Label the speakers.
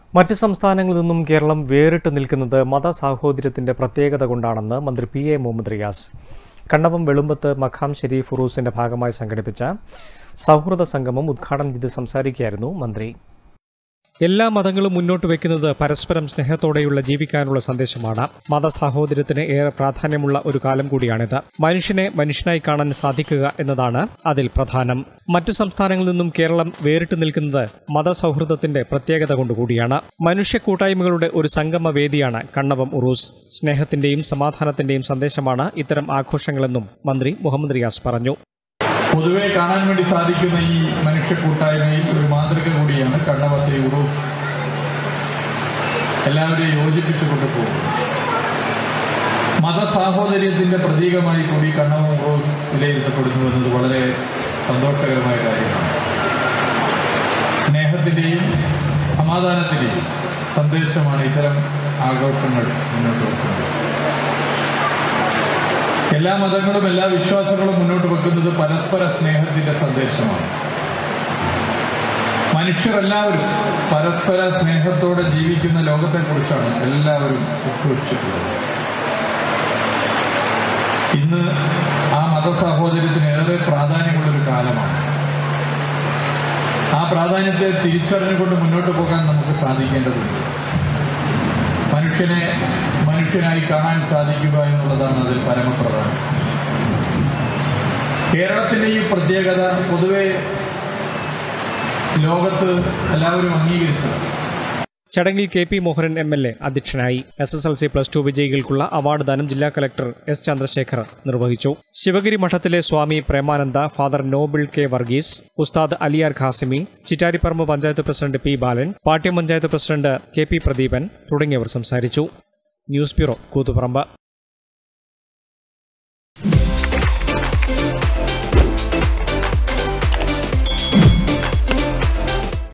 Speaker 1: മറ്റ് സംസ്ഥാനങ്ങളിൽ നിന്നും കേരളം വേറിട്ട് നിൽക്കുന്നത് മതസാഹോദര്യത്തിന്റെ പ്രത്യേകത കൊണ്ടാണെന്ന് മന്ത്രി പി എ മുഹമ്മദ് റിയാസ് കണ്ണവം വെളുമ്പത്ത് മഖാം ഷെരീഫ് ഫുറൂസിന്റെ ഭാഗമായി സംഘടിപ്പിച്ച സൗഹൃദ സംഗമം ഉദ്ഘാടനം ചെയ്ത് സംസാരിക്കുകയായിരുന്നു മന്ത്രി എല്ലാ മതങ്ങളും മുന്നോട്ട് വെക്കുന്നത് പരസ്പരം സ്നേഹത്തോടെയുള്ള ജീവിക്കാനുള്ള സന്ദേശമാണ് മതസാഹോദര്യത്തിന് ഏറെ പ്രാധാന്യമുള്ള ഒരു കാലം കൂടിയാണിത് മനുഷ്യനെ മനുഷ്യനായി കാണാൻ സാധിക്കുക എന്നതാണ് അതിൽ പ്രധാനം മറ്റു സംസ്ഥാനങ്ങളിൽ നിന്നും കേരളം വേറിട്ട് നിൽക്കുന്നത് മതസൗഹൃദത്തിന്റെ പ്രത്യേകത കൊണ്ടുകൂടിയാണ് മനുഷ്യ കൂട്ടായ്മകളുടെ ഒരു സംഗമ വേദിയാണ് കണ്ണവം ഉറൂസ് സ്നേഹത്തിന്റെയും സമാധാനത്തിന്റെയും സന്ദേശമാണ് ഇത്തരം ആഘോഷങ്ങളെന്നും മന്ത്രി മുഹമ്മദ് റിയാസ് പറഞ്ഞു
Speaker 2: പൊതുവെ കാണാൻ വേണ്ടി സാധിക്കുന്ന ഈ മനുഷ്യ കൂട്ടായ്മയിൽ ഒരു മാതൃക കൂടിയാണ് കണ്ണവത്തെ ഉറൂസ് എല്ലാവരെയും യോജിപ്പിച്ചു കൊണ്ടുപോകും മതസാഹോദര്യത്തിന്റെ പ്രതീകമായി കൂടി കണ്ണവം ഉറൂസ് വിലയിരുത്തപ്പെടുന്നു എന്നത് വളരെ സന്തോഷകരമായ കാര്യമാണ് സ്നേഹത്തിന്റെയും സമാധാനത്തിന്റെയും സന്ദേശമാണ് ഇത്തരം ആഘോഷങ്ങൾ മുന്നോട്ട് വെക്കുന്നത് എല്ലാ മതങ്ങളും എല്ലാ വിശ്വാസങ്ങളും മുന്നോട്ട് വെക്കുന്നത് പരസ്പര സ്നേഹത്തിന്റെ സന്ദേശമാണ് മനുഷ്യരെല്ലാവരും പരസ്പര സ്നേഹത്തോടെ ജീവിക്കുന്ന ലോകത്തെക്കുറിച്ചാണ് എല്ലാവരും ഉദ്ഘോഷിച്ചിട്ടുള്ളത് ഇന്ന് ആ മതസഹോദര്യത്തിന് ഏറെ പ്രാധാന്യമുള്ളൊരു കാലമാണ് ആ പ്രാധാന്യത്തെ തിരിച്ചറിഞ്ഞുകൊണ്ട് മുന്നോട്ട് പോകാൻ നമുക്ക് സാധിക്കേണ്ടതുണ്ട് മനുഷ്യനെ മനുഷ്യനായി കാണാൻ സാധിക്കുക എന്നുള്ളതാണ് അതിൽ പരമപ്രധാനം കേരളത്തിന്റെ ഈ പ്രത്യേകത പൊതുവെ ലോകത്ത് എല്ലാവരും അംഗീകരിച്ചതാണ്
Speaker 1: ചടങ്ങിൽ K P Mohanan M L A അധ്യക്ഷനായി S S L C plus two വിജയികൾക്കുള്ള അവാർഡ് ദാനം ജില്ലാ കലക്ടർ എസ് ചന്ദ്രശേഖർ നിർവഹിച്ചു ശിവഗിരി മഠത്തിലെ Swami Premananda father Noble K Varghese ഉസ്താദ് Aliyar Qasimi Chittariparamba panchayat president P Balan Pattiam panchayat president K P Pradeepan തുടങ്ങിയവർ സംസാരിച്ചു ന്യൂസ് ബ്യൂറോ കൂത്തുപറമ്പ്